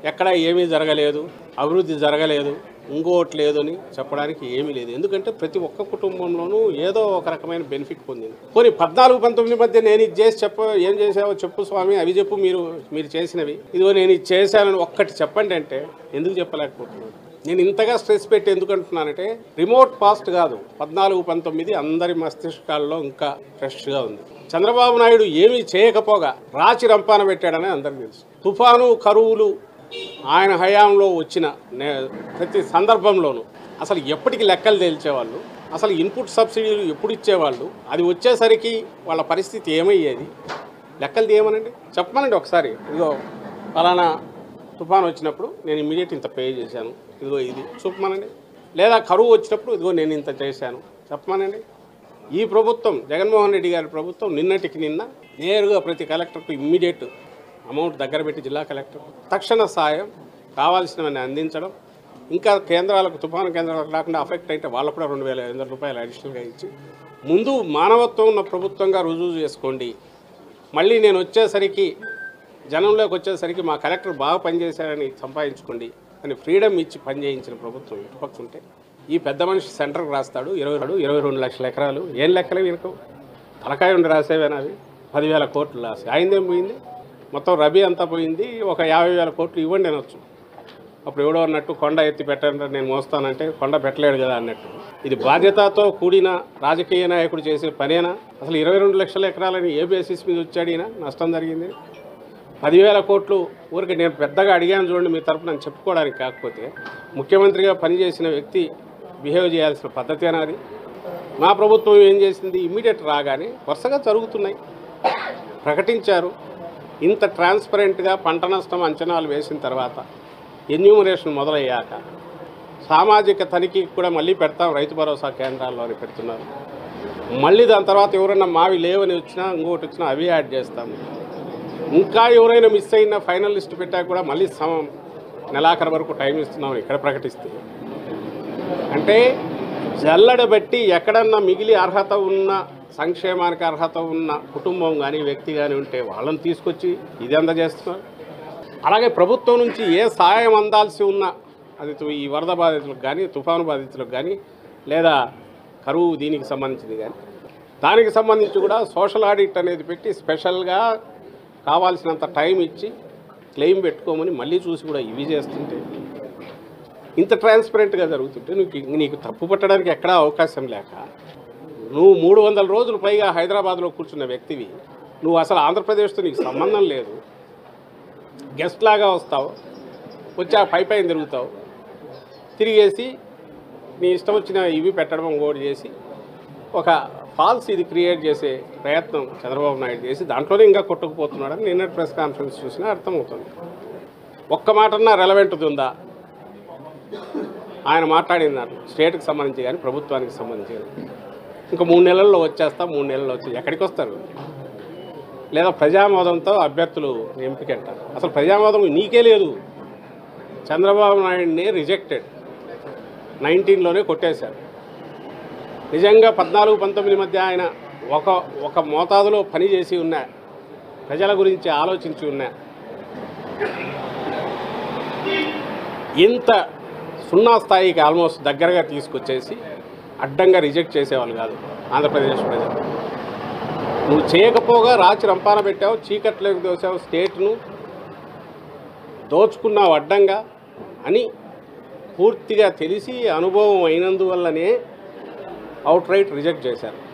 ఎక్కడ ఏమీ జరగలేదు అభివృద్ధి జరగలేదు ఇంకోటి లేదు అని చెప్పడానికి ఏమీ లేదు ఎందుకంటే ప్రతి ఒక్క కుటుంబంలోనూ ఏదో ఒక రకమైన బెనిఫిట్ పొందింది పోనీ పద్నాలుగు పంతొమ్మిది మధ్య నేను ఇది చేసి చెప్ప ఏం చేసావో చెప్పు స్వామి అవి చెప్పు మీరు మీరు చేసినవి ఇదిగో నేను ఇది చేశానని ఒక్కటి చెప్పండి అంటే ఎందుకు చెప్పలేకపోతున్నాను నేను ఇంతగా స్ట్రెస్ పెట్టి ఎందుకు అంటున్నానంటే రిమోట్ పాస్ట్ కాదు పద్నాలుగు పంతొమ్మిది అందరి మస్తిష్కాల్లో ఇంకా ఫ్రెష్గా ఉంది చంద్రబాబు నాయుడు ఏమీ చేయకపోగా రాచి రంపాన పెట్టాడని అందరికీ తెలుసు తుఫాను కరువులు ఆయన హయాంలో వచ్చిన నే- ప్రతి సందర్భంలోనూ అసలు ఎప్పటికి లెక్కలు తేల్చేవాళ్ళు అసలు ఇన్పుట్ సబ్సిడీలు ఎప్పుడు ఇచ్చేవాళ్ళు అది వచ్చేసరికి వాళ్ళ పరిస్థితి ఏమయ్యేది లెక్కలు తీయమనండి చెప్పమనండి ఒకసారి ఇదిగో ఫలానా తుఫాన్ వచ్చినప్పుడు నేను ఇమీడియట్ ఇంత పే చేశాను ఇదిగో ఇది చూపమనండి లేదా కరువు వచ్చినప్పుడు ఇదిగో నేను ఇంత చేశాను చెప్పమనండి ఈ ప్రభుత్వం జగన్మోహన్ రెడ్డి గారి ప్రభుత్వం నిన్నటికి నిన్న నేరుగా ప్రతి కలెక్టర్కు ఇమ్మీడియట్ అమౌంట్ దగ్గర పెట్టి జిల్లా కలెక్టర్ తక్షణ సాయం కావాల్సినవన్నీ అందించడం ఇంకా కేంద్రాలకు తుఫాను కేంద్రాలకు రాకుండా అఫెక్ట్ అయితే వాళ్ళకు కూడా రెండు వేల ఐదు వందల రూపాయలు అడిషనల్గా ఇచ్చి ముందు మానవత్వం ఉన్న ప్రభుత్వంగా రుజువు చేసుకోండి మళ్ళీ నేను వచ్చేసరికి జనంలోకి వచ్చేసరికి మా కలెక్టర్ బాగా పనిచేశారని సంపాదించుకోండి అని ఫ్రీడమ్ ఇచ్చి పనిచేయించిన ప్రభుత్వం ఇటుపక్క ఉంటే ఈ పెద్ద మనిషి సెంటర్కి రాస్తాడు ఇరవై రెండు ఇరవై రెండు లక్షల ఎకరాలు ఏం లెక్కలు వీరికి తలకాయ ఉండి రాసేవేనా అవి పదివేల కోట్లు రాసి ఆయనదేం పోయింది మొత్తం రబీ అంతా పోయింది ఒక యాభై వేల కోట్లు ఇవ్వండి అనొచ్చు అప్పుడు ఎవడో అన్నట్టు కొండ ఎత్తి పెట్టండి నేను మోస్తానంటే కొండ పెట్టలేడు కదా అన్నట్టు ఇది బాధ్యతతో కూడిన రాజకీయ నాయకుడు చేసే పనేనా అసలు ఇరవై రెండు లక్షల ఎకరాలని ఏ బేసిస్ మీద వచ్చాడు ఈయన నష్టం జరిగింది పదివేల కోట్లు ఊరికి నేను పెద్దగా అడిగాను చూడండి మీ తరపున అని చెప్పుకోవడానికి కాకపోతే ముఖ్యమంత్రిగా పనిచేసిన వ్యక్తి బిహేవ్ చేయాల్సిన పద్ధతి అది మా ప్రభుత్వం ఏం చేసింది ఇమ్మీడియట్ రాగానే వరుసగా జరుగుతున్నాయి ప్రకటించారు ఇంత ట్రాన్స్పరెంట్గా పంట నష్టం అంచనాలు వేసిన తర్వాత ఎన్యూమరేషన్ మొదలయ్యాక సామాజిక తనిఖీకి కూడా మళ్ళీ పెడతాం రైతు భరోసా కేంద్రాల్లోనే పెడుతున్నారు మళ్ళీ దాని తర్వాత ఎవరైనా మావి లేవని వచ్చినా ఇంకోటి వచ్చినా అవి యాడ్ చేస్తాము ఇంకా ఎవరైనా మిస్ అయిన ఫైనల్ లిస్ట్ పెట్టాక కూడా మళ్ళీ సమ నెలాఖరు వరకు టైం ఇస్తున్నామని ఇక్కడ ప్రకటిస్తే అంటే జల్లడ బట్టి ఎక్కడన్నా మిగిలి అర్హత ఉన్న సంక్షేమానికి అర్హత ఉన్న కుటుంబం కానీ వ్యక్తి కానీ ఉంటే వాళ్ళని తీసుకొచ్చి ఇది అందజేస్తున్నారు అలాగే ప్రభుత్వం నుంచి ఏ సహాయం అందాల్సి ఉన్నా అది తు- ఈ వరద బాధితులకు కానీ తుఫాను బాధితులకు కానీ లేదా కరువు దీనికి సంబంధించింది కానీ దానికి సంబంధించి కూడా సోషల్ ఆడిట్ అనేది పెట్టి స్పెషల్గా కావాల్సినంత టైం ఇచ్చి క్లెయిమ్ పెట్టుకోమని మళ్ళీ చూసి కూడా ఇవి చేస్తుంటే ఇంత ట్రాన్స్పరెంట్గా జరుగుతుంటే నీకు నీకు తప్పు పట్టడానికి ఎక్కడా అవకాశం లేక నువ్వు మూడు వందల రోజులు పైగా హైదరాబాద్లో కూర్చున్న వ్యక్తివి నువ్వు అసలు ఆంధ్రప్రదేశ్తో నీకు సంబంధం లేదు గెస్ట్ లాగా వస్తావు వచ్చి ఆ పై పైన తిరుగుతావు తిరిగేసి నీ ఇష్టం వచ్చిన ఇవి పెట్టడం ఇంకోటి చేసి ఒక ఫాల్స్ ఇది క్రియేట్ చేసే ప్రయత్నం చంద్రబాబు నాయుడు చేసి దాంట్లోనే ఇంకా కొట్టుకుపోతున్నాడని నిన్న ప్రెస్ కాన్ఫరెన్స్ చూసినా అర్థమవుతుంది ఒక్క మాటన్నా రెలవెంట్ ఉందా ఆయన మాట్లాడిన దాంట్లో స్టేట్కి సంబంధించి కానీ ప్రభుత్వానికి సంబంధించి కానీ ఇంకా మూడు నెలల్లో వచ్చేస్తా మూడు నెలల్లో వచ్చి ఎక్కడికి వస్తారు లేదా ప్రజామోదంతో అభ్యర్థులు ఎంపికంట అసలు ప్రజామోదం నీకే లేదు చంద్రబాబు నాయుడిని రిజెక్టెడ్ నైన్టీన్లోనే కొట్టేశారు నిజంగా పద్నాలుగు పంతొమ్మిది మధ్య ఆయన ఒక ఒక మోతాదులో పనిచేసి ఉన్న ప్రజల గురించి ఆలోచించి ఉన్న ఇంత సున్నా స్థాయికి ఆల్మోస్ట్ దగ్గరగా తీసుకొచ్చేసి అడ్డంగా రిజెక్ట్ చేసేవాళ్ళు కాదు ఆంధ్రప్రదేశ్ ప్రజలు నువ్వు చేయకపోగా రాచి రంపాన పెట్టావు చీకట్లోకి దోసావు స్టేట్ను దోచుకున్నావు అడ్డంగా అని పూర్తిగా తెలిసి అనుభవం అయినందువల్లనే అవుట్ రైట్ రిజెక్ట్ చేశారు